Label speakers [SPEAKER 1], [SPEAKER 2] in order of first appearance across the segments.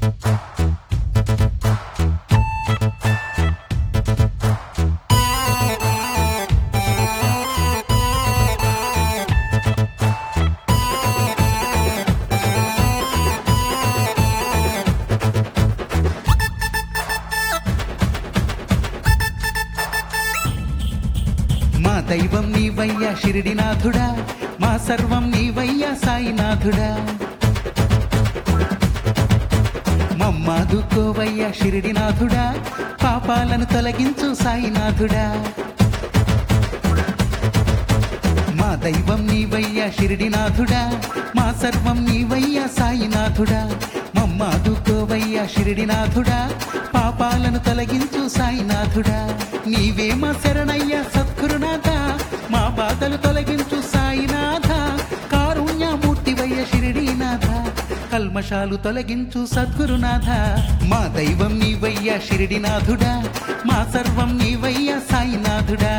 [SPEAKER 1] మా దైవం నీవయ్యా షిరిడినాథుడా మా సర్వం నీవయ్యా సాయినాథుడా మమ్మాదుకోవయ్యా షిరిడినాథుడా పాపాలను తొలగించు సాయినాథుడా మా దైవం నీవయ్యా షిరిడినాథుడా మా సర్వం నీవయ్యా సాయినాథుడా మమ్మాదుకోవయ్యా షిరిడినాథుడా పాపాలను తొలగించు సాయినాథుడా నీవే మా శరణయ్యా సద్గురునాథ మా బాధలు తొలగించు సాయినాథ కారుణ్యమూర్తివయ్య షిరిడీనాథ కల్మషాలు తొలగించు సద్గురునాథ మా దైవం నీవయ్యా షిరిడినాథుడా మా సర్వం నీవయ్యా సాయినాథుడా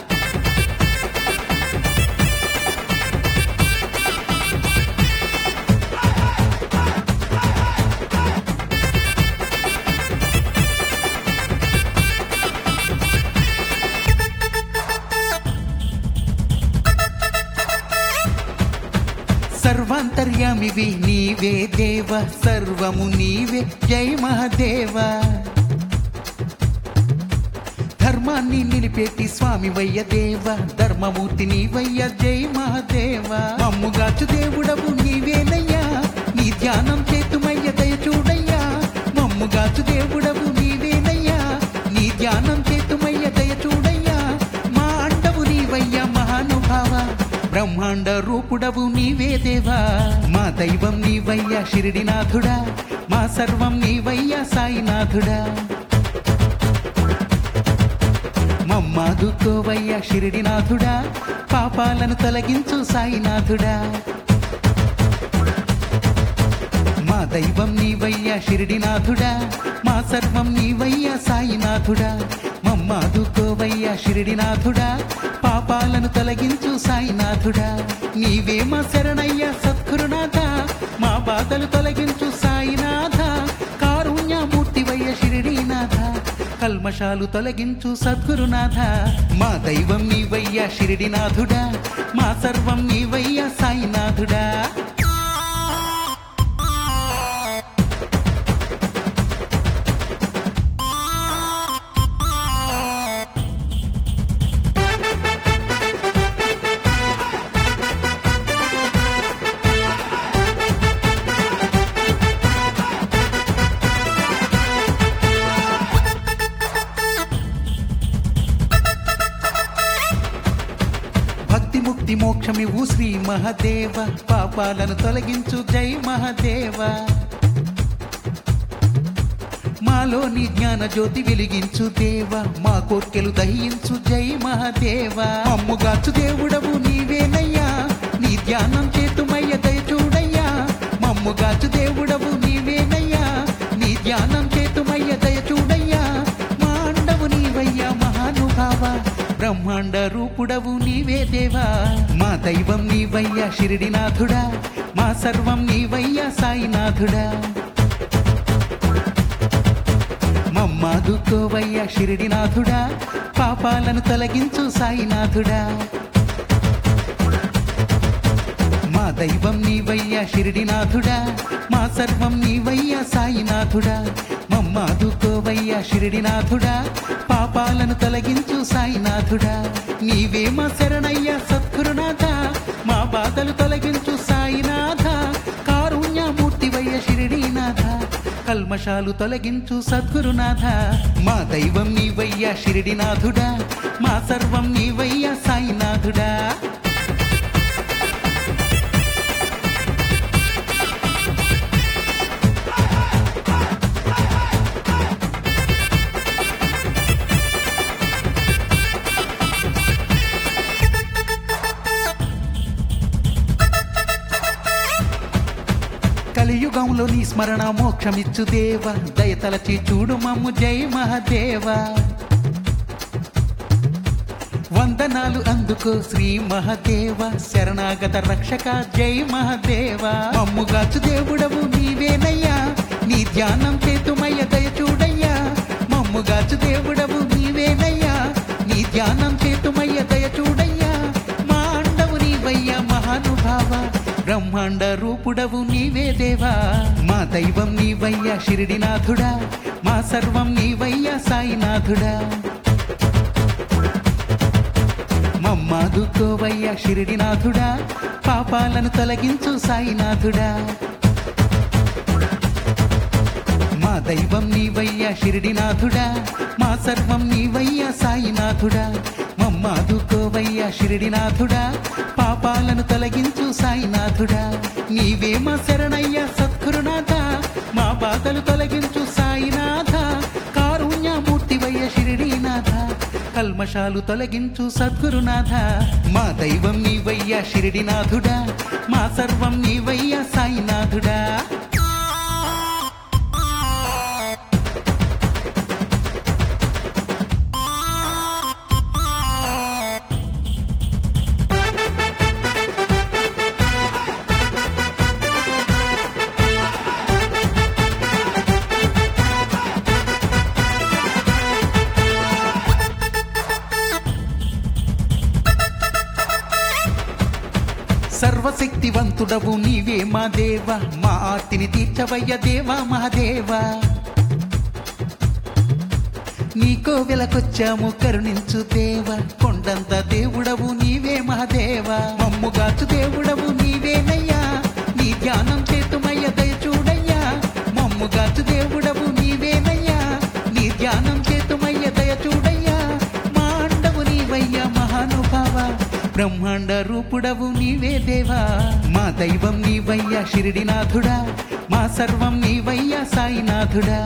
[SPEAKER 1] సర్వాంతర్యామివి నీవే దేవ సర్వము నీవే జై మహదేవ ధర్మాన్ని నిలిపేటి స్వామి వయ్య దేవ ధర్మమూర్తి నీవయ్య జై మహదేవ మమ్ముగాచు దేవుడవు నీవేనయ్యా నీ ధ్యానం చేతుమయ్య దయ చూడయ్యా మమ్ముగాచు దేవుడవు నీవేనయ్యా నీ ధ్యానం చేతుమయ్య దయ చూడయ్యా మా అండవు నీవయ్యా మహానుభావ బ్రహ్మాండ రూపుడవు నీవే దేవా మా దైవం నీవయ్యా షిరిడినాథుడా మా సర్వం నీవయ్యా సాయినాథుడా మమ్మాదుకోవయ్యా షిరిడినాథుడా పాపాలను తొలగించు సాయినాథుడా మా దైవం నీవయ్యా షిరిడినాథుడా మా సర్వం నీవయ్యా సాయినాథుడా మమ్మాదుకోవయ్యా షిరిడినాథుడా పాపాలను తొలగించు సాయినాథుడా నీవే మా శరణయ్యా సద్గురునాథ మా బాధలు తొలగించు సాయినాథ కారుణ్యమూర్తివయ్య షిరిడీనాథ కల్మషాలు తొలగించు సద్గురునాథ మా దైవం నీవయ్యా షిరిడినాథుడా మా సర్వం నీవయ్యా సాయినాథుడా భక్తి ముక్తి మోక్షమివు శ్రీ మహదేవ పాపాలను తొలగించు జై మహదేవ మాలోని జ్ఞాన జ్యోతి వెలిగించు దేవ మా కోర్కెలు దహించు జై మహదేవ అమ్ముగాచు దేవుడవు నీవేనయ్యా నీ ధ్యానం చేతుమయ్య దయ చూడయ్యా మమ్ముగాచు దేవుడవు నీవేనయ్యా నీ ధ్యానం చేతుమయ్య దయ చూడయ్యా మా అండవు నీవయ్యా మహానుభావ బ్రహ్మాండ రూపుడవు నీవే దేవా మా దైవం నీవయ్యా షిరిడినాథుడా మా సర్వం నీవయ్యా సాయినాథుడా మమ్మాదుకోవయ్యా షిరిడినాథుడా పాపాలను తొలగించు సాయినాథుడా మా దైవం నీవయ్యా షిరిడినాథుడా మా సర్వం నీవయ్యా సాయినాథుడా మమ్మాదుకోవయ్యా షిరిడినాథుడా పాపాలను తొలగించు సాయినాథుడా నీవే మా శరణయ్యా సద్గురునాథ మా బాధలు తొలగించు సాయినాథ కారుణ్యమూర్తివయ్య షిరిడీనాథ కల్మషాలు తొలగించు సద్గురునాథ మా దైవం నీవయ్యా షిరిడినాథుడా మా సర్వం నీవయ్యా సాయినాథుడా కలియుగంలో నీ స్మరణ మోక్షమిచ్చు దేవ దయతలచి చూడు మమ్ము జై మహదేవ వందనాలు అందుకో శ్రీ మహదేవ శరణాగత రక్షక జై మహదేవ మమ్ముగాచు దేవుడవు నీవేనయ్యా నీ ధ్యానం చేతుమయ్య దయ చూడయ్యా మమ్ముగాచు దేవుడవు నీవేనయ్యా నీ ధ్యానం చేతుమయ్య దయ చూడయ్యా మా అండవు నీవయ్యా మహానుభావ బ్రహ్మాండ రూపుడవు నీవే దేవా మా దైవం నీవయ్యా షిరిడినాథుడా మా సర్వం నీవయ్యా సాయినాథుడా మమ్మాదుకోవయ్యా షిరిడినాథుడా పాపాలను తొలగించు సాయినాథుడా మా దైవం నీవయ్యా షిరిడినాథుడా మా సర్వం నీవయ్యా సాయినాథుడా మమ్మాదుకోవయ్యా షిరిడినాథుడా పాపాలను తొలగించు సాయినాథుడా నీవే మా శరణయ్యా సద్గురునాథ మా బాధలు తొలగించు సాయినాథ కారుణ్యమూర్తివయ్య షిరిడినాథ కల్మషాలు తొలగించు సద్గురునాథ మా దైవం నీవయ్యా షిరిడినాథుడా మా సర్వం నీవయ్యా సాయినాథుడా సర్వశక్తివంతుడవు నీవే మా దేవ మా ఆర్తిని తీర్చవయ్య దేవా మహాదేవా నీకో వెలకొచ్చాము కరుణించు దేవ కొండంత దేవుడవు నీవే మహాదేవా మమ్ముగాచు దేవుడవు నీవేనయ్యా నీ ధ్యానం చేతుమయ్య దయ చూడయ్యా మమ్ముగాచు దేవుడవు నీవేనయ్యా నీ ధ్యానం చేతుమయ్య దయ చూడయ్యా మా అండవు నీవయ్యా మహానుభావ బ్రహ్మాండ రూపుడవు నీవే దేవా మా దైవం నీవయ్యా షిరిడినాథుడా మా సర్వం నీవయ్యా సాయినాథుడా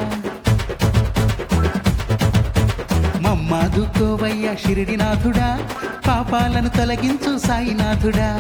[SPEAKER 1] మమ్మాదుకోవయ్యా షిరిడినాథుడా పాపాలను తొలగించు సాయినాథుడా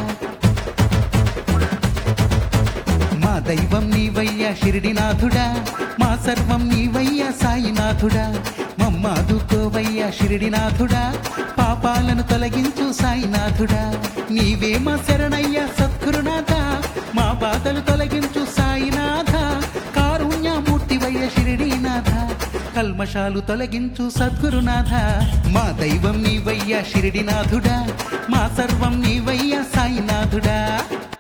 [SPEAKER 1] మా దైవం నీవయ్యా షిరిడినాథుడా మా సర్వం నీవయ్యా సాయినాథుడా మమ్మాదుకోవయ్యా షిరిడినాథుడా పాపాలను తొలగించు సాయినాథుడా నీవే మా శరణయ్యా సద్గురునాథ మా బాధలు తొలగించు సాయినాథ కారుణ్యమూర్తివయ్య షిరిడినాథ కల్మషాలు తొలగించు సద్గురునాథ మా దైవం నీవయ్యా షిరిడినాథుడా మా సర్వం నీవయ్యా సాయినాథుడా